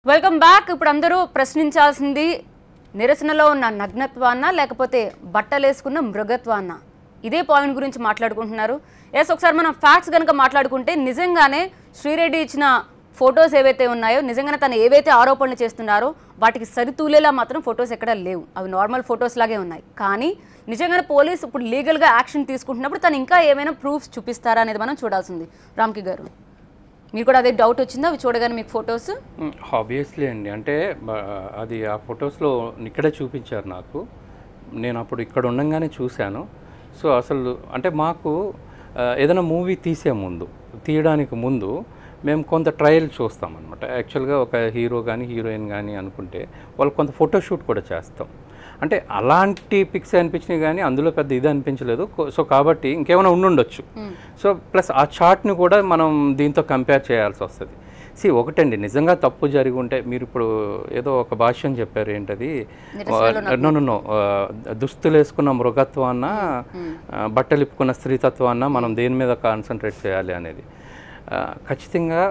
Welcome back ఇప్పుడు అందరూ ప్రశ్నించాల్సింది నిరసనలో ఉన్న నగ్నత్వాన్న లేకపోతే బట్టలేసుకున్న మృగత్వాన్న ఇదే పాయింట్ గురించి మాట్లాడుకుంటున్నారు ఎస్ ఒకసారి మనం ఫ్యాక్ట్స్ కనుక మాట్లాడుకుంటే నిజంగానే శ్రీరెడ్డి ఇచ్చిన ఫొటోస్ ఏవైతే ఉన్నాయో నిజంగానే తను ఏవైతే ఆరోపణలు చేస్తున్నారో వాటికి సరితూలేలా మాత్రం ఫొటోస్ ఎక్కడ లేవు అవి నార్మల్ ఫొటోస్ లాగే ఉన్నాయి కానీ నిజంగానే పోలీస్ ఇప్పుడు లీగల్గా యాక్షన్ తీసుకుంటున్నప్పుడు తను ఇంకా ఏమైనా ప్రూఫ్స్ చూపిస్తారా అనేది మనం చూడాల్సింది రామ్కి గారు మీకు కూడా అదే డౌట్ వచ్చిందా అవి చూడగానే మీకు ఫొటోస్ ఆబ్వియస్లీ అండి అంటే బ- అది ఆ ఫొటోస్లో ఇక్కడే చూపించారు నాకు నేను అప్పుడు ఇక్కడ ఉండంగానే చూశాను సో అసలు అంటే మాకు ఆ, ఏదైనా మూవీ తీసే ముందు తీయడానికి ముందు మేము కొంత ట్రయల్ చూస్తాం అనమాట యాక్చువల్గా ఒక హీరో కానీ హీరోయిన్ కానీ అనుకుంటే వాళ్ళు కొంత ఫోటోషూట్ కూడా చేస్తాం అంటే అలాంటి పిక్స్ అనిపించినాయి కానీ అందులో పెద్ద ఇది అనిపించలేదు కో- సో కాబట్టి ఇంకేమైనా ఉండుండొచ్చు సో ప్లస్ ఆ చార్ట్ని కూడా మనం దీంతో కంపేర్ చేయాల్సి వస్తుంది సి ఒకటండి నిజంగా తప్పు జరిగి ఉంటే మీరు ఇప్పుడు ఏదో ఒక భాష్యం చెప్పారు ఏంటది నో నో నో దుస్తులు వేసుకున్న మృగత్వాన్న ఆ, బట్టలు ఇప్పుకున్న స్త్రీతత్వాన్న మనం దేని మీద కాన్సన్ట్రేట్ చేయాలి అనేది ఆ, ఖచ్చితంగా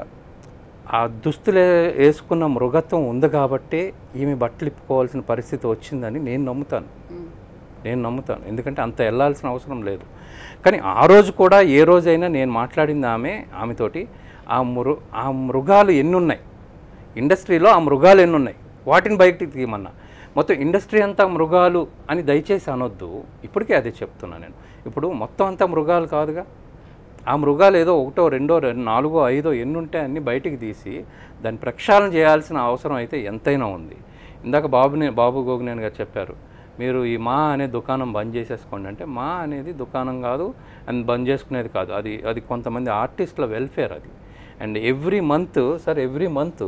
ఆ దుస్తులు వేసుకున్న మృగత్వం ఉంది కాబట్టే ఈమె బట్టలు ఇప్పుకోవాల్సిన పరిస్థితి వచ్చిందని నేను నమ్ముతాను నేను నమ్ముతాను ఎందుకంటే అంత వెళ్ళాల్సిన అవసరం లేదు కానీ ఆ రోజు కూడా ఏ రోజైనా నేను మాట్లాడింది ఆమె ఆమెతోటి ఆ మృ ఆ మృగాలు ఎన్ని ఉన్నాయి ఇండస్ట్రీలో ఆ మృగాలు ఎన్ని ఉన్నాయి వాటిని బయటికి తీయమన్నా మొత్తం ఇండస్ట్రీ అంతా మృగాలు అని దయచేసి అనొద్దు ఇప్పటికే అదే చెప్తున్నా నేను ఇప్పుడు మొత్తం అంతా మృగాలు కాదుగా ఆ మృగాలు ఏదో ఒకటో రెండో రెండు నాలుగో ఐదో ఎన్ని ఉంటే అన్ని బయటికి తీసి దాన్ని ప్రక్షాళన చేయాల్సిన అవసరం అయితే ఎంతైనా ఉంది ఇందాక బాబుని బాబు గోగునేని గారు చెప్పారు మీరు ఈ మా అనే దుకాణం బంద్ చేసేసుకోండి అంటే మా అనేది దుకాణం కాదు అండ్ బంద్ చేసుకునేది కాదు అది అది కొంతమంది ఆర్టిస్టుల వెల్ఫేర్ అది and every month sir every month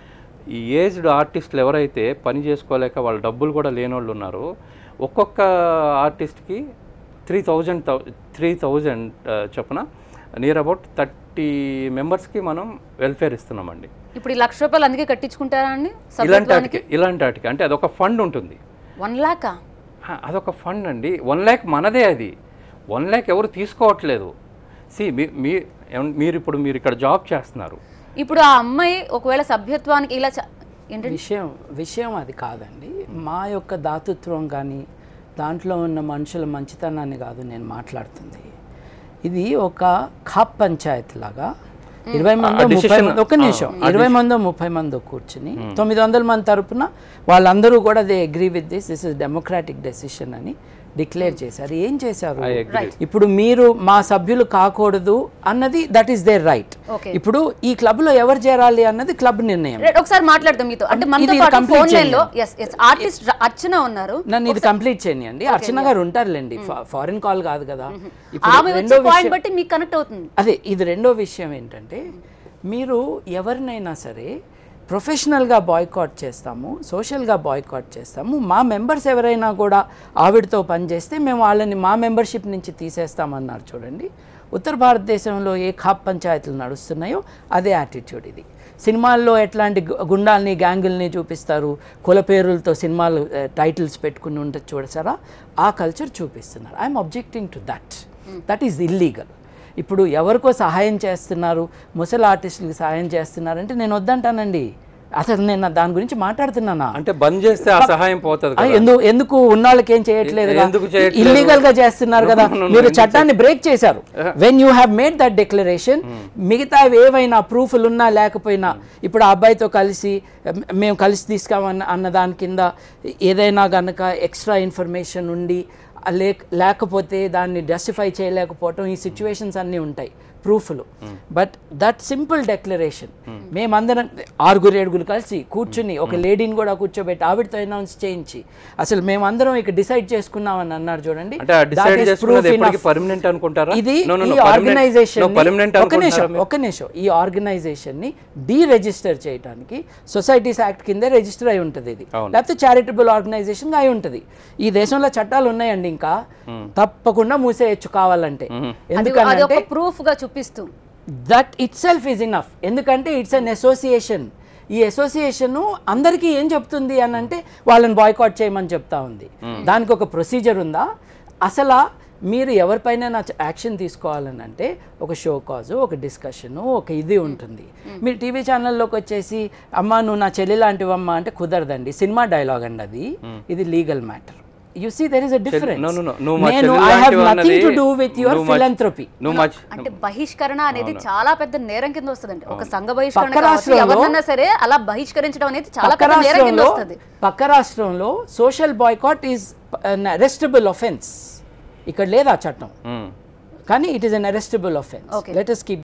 ఈ ఏజ్డ్ ఆర్టిస్టులు ఎవరైతే పని చేసుకోలేక వాళ్ళ డబ్బులు కూడా లేని వాళ్ళు ఉన్నారో ఒక్కొక్క ఆర్టిస్ట్కి త్రీ థౌజండ్ త్రీ థౌజండ్ చొప్పున నియర్ అబౌట్ థర్టీ మెంబర్స్కి మనం వెల్ఫేర్ ఇస్తున్నామండి ఇప్పుడు ఈ లక్ష రూపాయలు అందుకే కట్టించుకుంటారా అండి ఇలాంటి వాటికి ఇలాంటి వాటికి అంటే అదొక ఫండ్ ఉంటుంది వన్ లాకా ఆ, అదొక ఫండ్ అండి వన్ ల్యాక్ మనదే అది వన్ ల్యాక్ ఎవరు తీసుకోవట్లేదు సి మీ ఏమన్- మీరు ఇప్పుడు మీరు ఇక్కడ జాబ్ చేస్తున్నారు ఇప్పుడు ఆ అమ్మాయి ఒకవేళ సభ్యత్వానికి ఇలా చ- ఏంటంటే విషయం విషయం అది కాదండి మా యొక్క దాతృత్వం కానీ దాంట్లో ఉన్న మనుషుల మంచితనాన్ని కాదు నేను మాట్లాడుతుంది ఇది ఒక ఖాప్ పంచాయత్ లాగా ఇరవై మంది ముప్పై decision- మంది ఒక నిమిషం ఇరవై మందో ముప్పై మందో కూర్చుని తొమ్మిది వందల మంది తరపున వాళ్ళందరూ కూడా they agree with this this is democratic decision అని డిక్లేర్ చేశారు ఏం చేశారు I agree. ఇప్పుడు మీరు మా సభ్యులు కాకూడదు అన్నది that is their right Okay. ఇప్పుడు ఈ క్లబ్ లో ఎవరు చేరాలి అన్నది క్లబ్ నిర్ణయం రే- ఒకసారి మాట్లాడదాం మీతో అంటే మనతో ఇది పాటు complete ఫోన్ లైన్ లో చేయండి. ఎస్ ఎస్ ఆర్టిస్ట్ అర్చన ఉన్నారు నన్ను ఇది కంప్లీట్ చేయండి అర్చన గారు ఉంటారులేండి ఫారిన్ కాల్ కాదు కదా ఇప్పుడు ఆమె రెండో వచ్చే పాయింట్ విషయం బట్టి మీకు కనెక్ట్ అవుతుంది అదే ఇది రెండో విషయం ఏంటంటే మీరు ఎవరినైనా సరే ప్రొఫెషనల్గా బాయ్కాట్ చేస్తాము సోషల్గా బాయ్కాట్ చేస్తాము మా మెంబర్స్ ఎవరైనా కూడా ఆవిడతో పనిచేస్తే మేము వాళ్ళని మా మెంబర్షిప్ నుంచి తీసేస్తామన్నారు చూడండి ఉత్తర భారతదేశంలో ఏ ఖాప్ పంచాయతీలు నడుస్తున్నాయో అదే యాటిట్యూడ్ ఇది సినిమాల్లో ఎట్లాంటి గు- గుండాల్ని గ్యాంగుల్ని చూపిస్తారు కుల పేరులతో సినిమాలు టైటిల్స్ పెట్టుకుని ఉంటుంది చూడసారా ఆ కల్చర్ చూపిస్తున్నారు I'm objecting to that that is illegal ఇప్పుడు ఎవరికో సహాయం చేస్తున్నారు ముసలి ఆర్టిస్టులకి సహాయం చేస్తున్నారంటే నేను వద్దంటానండి అసలు నేను దాని గురించి మాట్లాడుతున్నానా అంటే బంద్ చేస్తే ఆ సహాయం పోతుంది ఆ, కదా ఎందు ఎందుకు ఉన్నోళ్ళకి ఏం చేయట్లేదు ఎందుకు చేయట్లేదు? ఇల్లీగల్ గా చేస్తున్నారు కదా No, no, no, మీరు ఎందుకు చట్టాన్ని బ్రేక్ చేశారు when you have made that declaration మిగతా ఏవైనా ప్రూఫ్లు ఉన్నా లేకపోయినా ఇప్పుడు ఆ అబ్బాయితో కలిసి మ్, మేము కలిసి తీసుకామన్న అన్న దాని కింద ఏదైనా గనక ఎక్స్ట్రా ఇన్ఫర్మేషన్ ఉండి ఆ లేక లేకపోతే దాన్ని జస్టిఫై చేయలేకపోవటం ఈ సిచ్యువేషన్స్ అన్నీ ఉంటాయి ప్రూఫ్లు బట్ దట్ సింపుల్ డెక్లరేషన్ మేమందరం ఆరుగురు ఏడుగురు కలిసి కూర్చుని ఒక లేడీని కూడా కూర్చోబెట్టి ఆవిడతో అనౌన్స్ చేయించి అసలు మేమందరం ఇక డిసైడ్ చేసుకున్నామని అన్నారు చూడండి అంటే ఆ That డిసైడ్ is చేసుకున్నది proof ఎప్పటికి enough. పర్మనెంట్ అనుకుంటారా ఇది No, no, no, ఈ permanent- ఆర్గనైజేషన్ no, permanent ఒక నిమిషం అనుకుంటున్నారా ఒక నిమిషం ఈ ఆర్గనైజేషన్ ని డీ రిజిస్టర్ చేయడానికి సొసైటీస్ యాక్ట్ కిందే రిజిస్టర్ అయి ఉంటుంది ఇది అవును. లేకపోతే చారిటబుల్ ఆర్గనైజేషన్ అయి ఉంటుంది ఈ దేశంలో చట్టాలు ఉన్నాయండి ఇంకా తప్పకుండా మూసేయచ్చు కావాలంటే అది అది ఎందుకంటే ఒక ప్రూఫ్ గా చూపిస్తూ that itself is enough ఎందుకంటే ఇట్స్ అన్ అసోసియేషన్ ఈ అసోసియేషన్ అందరికీ ఏం చెప్తుంది అని అంటే వాళ్ళని బాయ్కాట్ చేయమని చెప్తా ఉంది దానికి ఒక ప్రొసీజర్ ఉందా అసలు మీరు ఎవరిపైన యాక్షన్ తీసుకోవాలని అంటే ఒక షో కాజు ఒక డిస్కషను ఒక ఇది ఉంటుంది మీరు టీవీ ఛానల్లోకి వచ్చేసి అమ్మ నువ్వు నా చెల్లి లాంటివమ్మా అంటే కుదరదండి సినిమా డైలాగ్ అండి అది ఇది legal matter you see there is a difference no, no, no. నువ్వు మా నేను చెల్లి ఐ హావ్ లాంటివి నథింగ్ టు అన్నది డూ విత్ యువర్ నువ్వు మా- ఫిలంథ్రపీ నువ్వు మా అంటే బహిష్కరణ అనేది చాలా పెద్ద నేరం కింద వస్తుందండి ఒక సంఘ బహిష్కరణ పక్క కావచ్చు, రాష్ట్రంలో- ఎవరినన్నా సరే అలా బహిష్కరించడం అనేది చాలా పక్క పెద్ద నేరం కింద రాష్ట్రంలో వస్తుంది పక్క రాష్ట్రంలో social boycott is arrestable offence ఇక్కడ లేదు ఆ చట్టం మ్మ్. కానీ it is an arrestable offence Okay. Let us keep